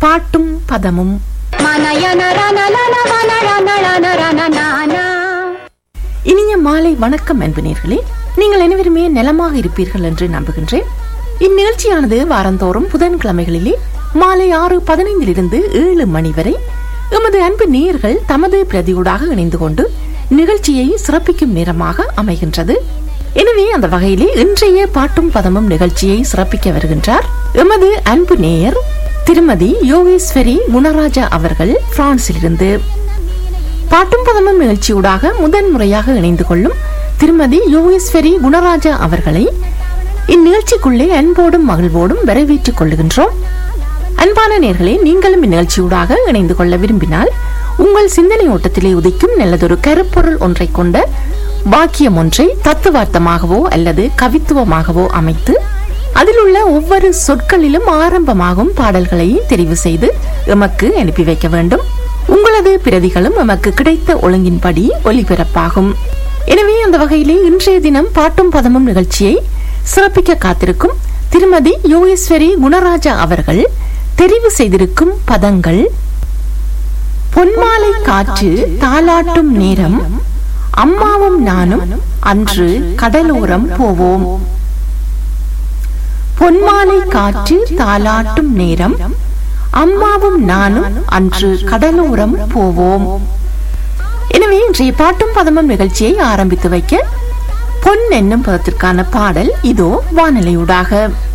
பாட்டும் பதமும் இனிய மாலை வணக்கம் அன்புநேர்களே நீங்கள் அனைவருமே நலமாக இருப்பீர்கள் என்று நம்புகின்றேன் இந்நிகழ்ச்சியானது வாரந்தோறும் புதன்கிழமைகளிலே மாலை ஆறு பதினைந்திலிருந்து ஏழு மணி வரை எமது அன்பு நேயர்கள் தமது பிரதியூடாக இணைந்து கொண்டு நிகழ்ச்சியை சிறப்பிக்கும் நேரமாக அமைகின்றது எனவே அந்த வகையிலே இன்றைய பாட்டும் பதமும் நிகழ்ச்சியை சிறப்பிக்க வருகின்றார் எமது அன்பு நேயர் திருமதி யோகேஸ்வரி குணராஜா அவர்கள் பிரான்சிலிருந்து பாட்டும் பதமும் நிகழ்ச்சியூடாக முதன் முறையாக இணைந்து கொள்ளும் திருமதி யோகேஸ்வரி குணராஜா அவர்களை இந்நிகழ்ச்சிக்குள்ளே அன்போடும் மகிழ்வோடும் வரவேற்றுக் கொள்ளுகின்றோம் அன்பான நேர்களே நீங்களும் இந்நிகழ்ச்சியூடாக இணைந்து கொள்ள விரும்பினால் உங்கள் சிந்தனை ஓட்டத்திலே உதிக்கும் நல்லதொரு கருப்பொருள் ஒன்றை கொண்ட வாக்கியம் ஒன்றை தத்துவார்த்தமாகவோ அல்லது கவித்துவமாகவோ அமைத்து அதில் உள்ள ஒவ்வொரு சொற்களிலும் ஆரம்பமாகும் பாடல்களை தெரிவு செய்து எமக்கு அனுப்பி வைக்க வேண்டும் உங்களது பிரதிகளும் எமக்கு கிடைத்த ஒழுங்கின்படி ஒலிபரப்பாகும் எனவே அந்த வகையிலே இன்றைய தினம் பாட்டும் பதமும் நிகழ்ச்சியை சிறப்பிக்க காத்திருக்கும் திருமதி யோகேஸ்வரி குணராஜா அவர்கள் தெரிவு செய்திருக்கும் பதங்கள் பொன்மாலை காற்று தாலாட்டும் நேரம் அம்மாவும் நானும் அன்று கடலோரம் போவோம் பொன்மாலை காற்று தாலாட்டும் நேரம் அம்மாவும் நானும் அன்று கடலோரம் போவோம் எனவே இன்றைய பாட்டும் பதமும் நிகழ்ச்சியை ஆரம்பித்து வைக்க பொன் என்னும் பதத்திற்கான பாடல் இதோ வானிலையூடாக